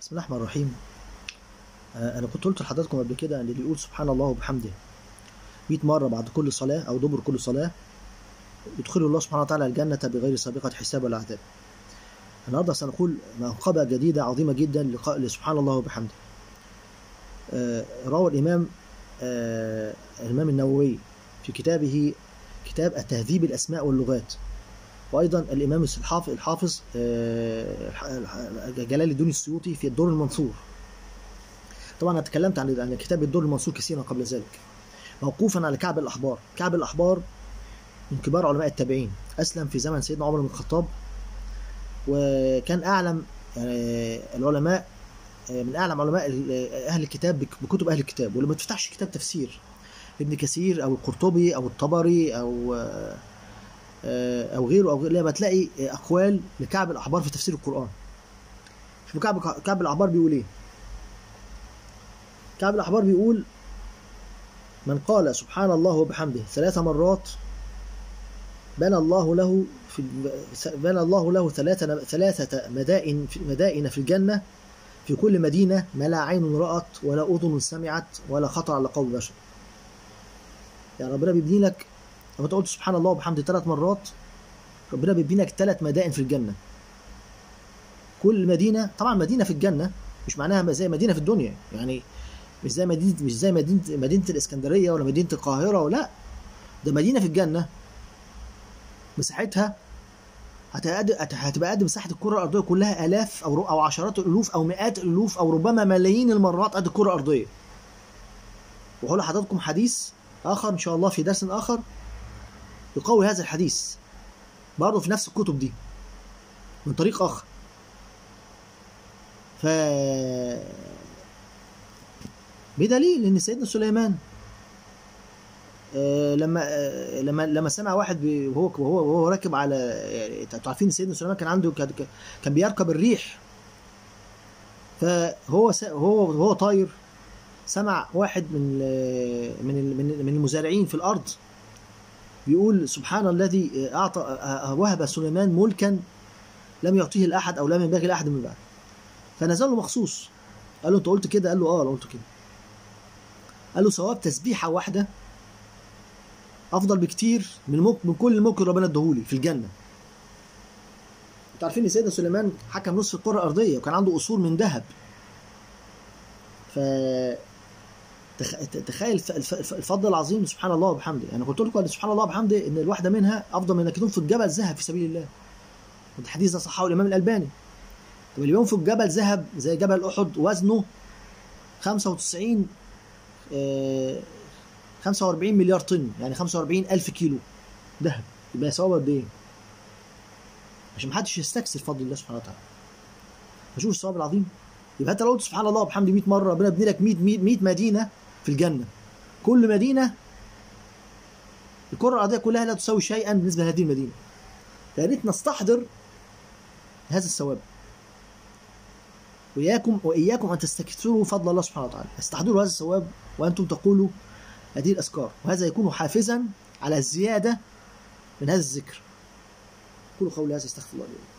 بسم الله الرحمن الرحيم آه، انا كنت قلت لحضراتكم قبل كده ان اللي يقول سبحان الله وبحمده 100 مره بعد كل صلاه او دبر كل صلاه يدخله الله سبحانه وتعالى الجنه بغير سابقه حساب ولا عذاب النهارده سنقول منقبه جديده عظيمه جدا لقاء لسبحان الله وبحمده آه، روى الامام آه، الامام النووي في كتابه كتاب التهذيب الاسماء واللغات وايضا الامام الحافظ الحافظ جلال الدين السيوطي في الدور المنصور طبعا انا تكلمت عن عن كتاب الدور المنصور كثيرا قبل ذلك موقوفا على كعب الاحبار كعب الاحبار من كبار علماء التابعين اسلم في زمن سيدنا عمر بن الخطاب وكان اعلم يعني العلماء من اعلم علماء اهل الكتاب بكتب اهل الكتاب ولما تفتحش كتاب تفسير ابن كثير او القرطبي او الطبري او او غيره او غيره لما تلاقي اقوال لكعب الاحبار في تفسير القران شوف كعب كعب الاحبار بيقول ايه كعب الاحبار بيقول من قال سبحان الله وبحمده ثلاث مرات بنى الله له في بنى الله له ثلاثة ثلاثة مدائن في مدائن في الجنة في كل مدينة ما لا عين رأت ولا أذن سمعت ولا خطر على قلب بشر. يعني ربنا بيبني لك لما انت قلت سبحان الله وبحمده ثلاث مرات ربنا بيبني لك ثلاث مدائن في الجنة. كل مدينة طبعا مدينة في الجنة مش معناها زي مدينة في الدنيا يعني مش زي مدينة مش زي مدينة مدينة الإسكندرية ولا مدينة القاهرة ولا ده مدينة في الجنة مساحتها هتبقى قد مساحة الكرة الأرضية كلها آلاف أو أو عشرات الألوف أو مئات الألوف أو ربما ملايين المرات قد الكرة الأرضية. وهقول لحضراتكم حديث آخر إن شاء الله في درس آخر يقوي هذا الحديث برضه في نفس الكتب دي من طريق آخر. ف بدليل ان سيدنا سليمان آه لما آه لما لما سمع واحد وهو وهو وهو راكب على يعني انتوا عارفين سيدنا سليمان كان عنده كان بيركب الريح فهو هو وهو طاير سمع واحد من من من المزارعين في الارض بيقول سبحان الذي اعطى وهب سليمان ملكا لم يعطيه لاحد او لم ينبغي لاحد من بعد فنزل له مخصوص قال له انت قلت كده قال له اه انا قلت كده قال له ثواب تسبيحه واحده افضل بكتير من مك... من كل الملك اللي ربنا اداهولي في الجنه انتوا عارفين ان سيدنا سليمان حكم نصف الكره الارضيه وكان عنده قصور من ذهب ف تخ... تخيل الفضل العظيم سبحان الله وبحمده يعني قلت لكم ان سبحان الله وبحمده ان الواحده منها افضل من انك تنفق جبل ذهب في سبيل الله الحديث ده صححه الامام الالباني طب اللي بينفق جبل ذهب زي جبل احد وزنه 95 آه 45 مليار طن يعني 45 ألف كيلو ذهب يبقى ثوابه قد إيه؟ عشان محدش يستكثر فضل الله سبحانه وتعالى. فشوف الثواب العظيم يبقى أنت لو قلت سبحان الله وبحمده 100 مرة ربنا يبني لك 100 100 مدينة في الجنة. كل مدينة الكرة الأرضية كلها لا تساوي شيئا بالنسبة لهذه المدينة. فيا ريت نستحضر هذا الثواب. وإياكم وإياكم أن تستكثروا فضل الله سبحانه وتعالى، استحضروا هذا الثواب وأنتم تقولوا هذه الأذكار وهذا يكون حافزا على الزيادة من هذا الذكر قولوا قولي هذا استغفر الله لي